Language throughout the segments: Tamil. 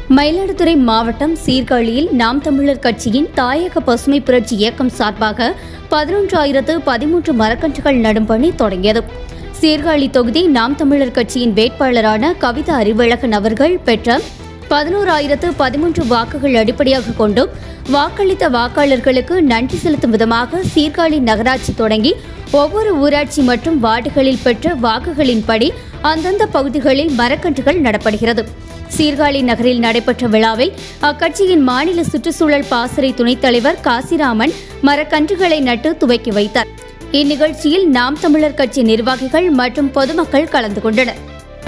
மயிலாடுதுறை மாவட்டம் சீர்காழியில் நாம் தமிழர் கட்சியின் தாயக பசுமை புரட்சி இயக்கம் சார்பாக பதினொன்றாயிரத்து பதிமூன்று மரக்கன்றுகள் நடும் பணி தொடங்கியது சீர்காழி தொகுதி நாம் தமிழர் கட்சியின் வேட்பாளரான கவிதா அறிவழகன் அவர்கள் பெற்ற பதினோராயிரத்து பதிமூன்று வாக்குகள் அடிப்படையாக கொண்டும் வாக்களித்த வாக்காளர்களுக்கு நன்றி செலுத்தும் விதமாக சீர்காழி நகராட்சி தொடங்கி ஒவ்வொரு ஊராட்சி மற்றும் வார்டுகளில் பெற்ற வாக்குகளின்படி அந்தந்த பகுதிகளில் மரக்கன்றுகள் நடப்படுகிறது சீர்காழி நகரில் நடைபெற்ற விழாவில் அக்கட்சியின் மாநில சுற்றுச்சூழல் பாசறை துணைத் தலைவர் காசிராமன் மரக்கன்றுகளை நட்டு துவக்கி வைத்தார் இந்நிகழ்ச்சியில் நாம் தமிழர் கட்சி நிர்வாகிகள் மற்றும் பொதுமக்கள் கலந்து கொண்டனர்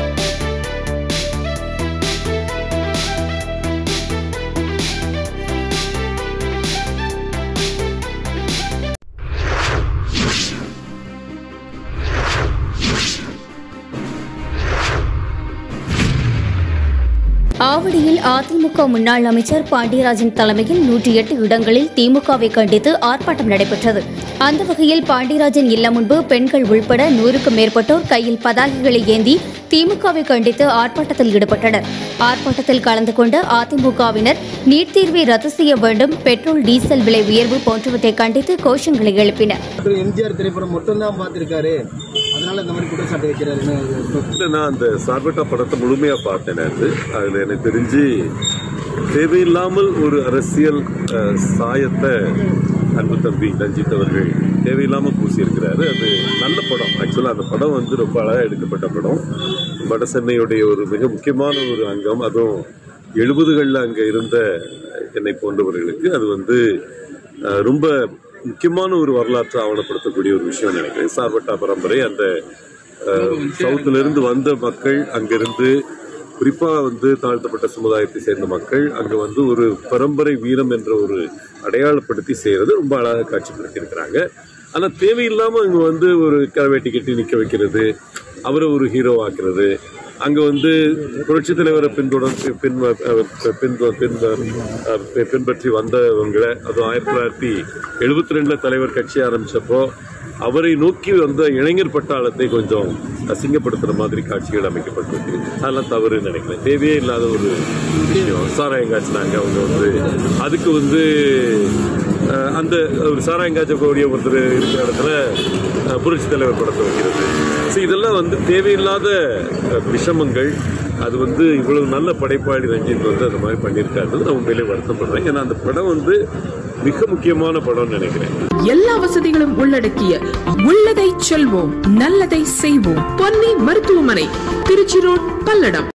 ஆவடியில் அதிமுக முன்னாள் அமைச்சர் பாண்டியராஜன் தலைமையில் நூற்றி எட்டு இடங்களில் திமுகவை கண்டித்து ஆர்ப்பாட்டம் நடைபெற்றது அந்த வகையில் பாண்டியராஜன் இல்லம் முன்பு பெண்கள் உள்பட நூறுக்கும் மேற்பட்டோர் கையில் பதாகைகளை ஏந்தி திமுகவை கண்டித்து ஆர்ப்பாட்டத்தில் ஈடுபட்டனர் ஆர்ப்பாட்டத்தில் கலந்து கொண்ட அதிமுகவினர் நீட் தேர்வை ரத்து செய்ய வேண்டும் பெட்ரோல் டீசல் விலை உயர்வு போன்றவற்றை கண்டித்து கோஷங்களை எழுப்பினர் திரு எம்ஜிஆர் திரைப்படம் மட்டும்தான் பார்த்திருக்காரு அதனால இந்த மாதிரி குற்றச்சாட்டு வைக்கிறாருன்னு இல்ல, நான் அந்த சார்பட்டா படத்தை முழுமையா பார்த்தேன் அது அதுல எனக்கு தெரிஞ்சு தேவையில்லாமல் ஒரு அரசியல் அஹ், சாயத்தை அன்பு தம்பி ரஞ்சித் அவர்கள் தேவையில்லாம பூசியிருக்கிறாரு அது நல்ல படம் ஆக்சுவலா அந்த படம் வந்து ரொம்ப அழகா எடுக்கப்பட்ட படம் வட சென்னையுடைய ஒரு மிக முக்கியமான ஒரு அங்கம் அதுவும் எழுபதுகளில் அங்க இருந்த என்னை போன்றவர்களுக்கு அது வந்து அஹ், ரொம்ப முக்கியமான ஒரு வரலாற்றை ஆவணப்படுத்தக்கூடிய ஒரு விஷயம் நினைக்கிறேன் சார்பட்டா பரம்பரை அந்த அஹ், சவுத்துல இருந்து வந்த மக்கள் அங்கிருந்து குறிப்பா வந்து தாழ்த்தப்பட்ட சமுதாயத்தை சேர்ந்த மக்கள் அங்க வந்து ஒரு பரம்பரை வீரம் என்ற ஒரு அடையாளப்படுத்தி செய்யறது ரொம்ப அழகாக காட்சிப்படுத்தி இருக்கிறாங்க ஆனா தேவையில்லாம அங்க வந்து ஒரு கரவேட்டி கட்டி நிக்க வைக்கிறது அவரை ஒரு ஹீரோ ஆக்குறது அங்க வந்து புரட்சி தலைவரை பின்தொடர் பின் பின் பின் அஹ், பின்பற்றி வந்தவங்களை அதுவும் ஆயிரத்தி தொள்ளாயிரத்தி எழுபத்தி ரெண்டுல தலைவர் கட்சி ஆரம்பிச்சப்போ அவரை நோக்கி வந்த இளைஞர் பட்டாளத்தை கொஞ்சம் அசிங்கப்படுத்துற மாதிரி காட்சிகள் அமைக்கப்பட்டிருக்கு அதெல்லாம் தவறுன்னு நினைக்கிறேன் தேவையே இல்லாத ஒரு விஷயம் சாராயம் காய்ச்சினாங்க அவங்க வந்து அதுக்கு வந்து அஹ், அந்த ஒரு சாராயம் காய்ச்சக்கூடிய ஒருத்தர் இருக்கிற இடத்துல அஹ், புரட்சி தலைவர் படத்தை வைக்கிறது ஸோ இதெல்லாம் வந்து தேவையில்லாத அஹ், விஷமங்கள் அது வந்து இவ்வளவு நல்ல படைப்பாளி ரஞ்சித் வந்து அந்த மாதிரி பண்ணியிருக்காரு நான் உண்மையிலே வருத்தப்படுறேன் ஏன்னா அந்த படம் வந்து மிக முக்கியமான படம்னு நினைக்கிறேன் எல்லா வசதிகளும் உள்ளடக்கிய உள்ளதை செல்வோம் நல்லதை செய்வோம் பொன்னி மருத்துவமனை திருச்சி ரோட் பல்லடம்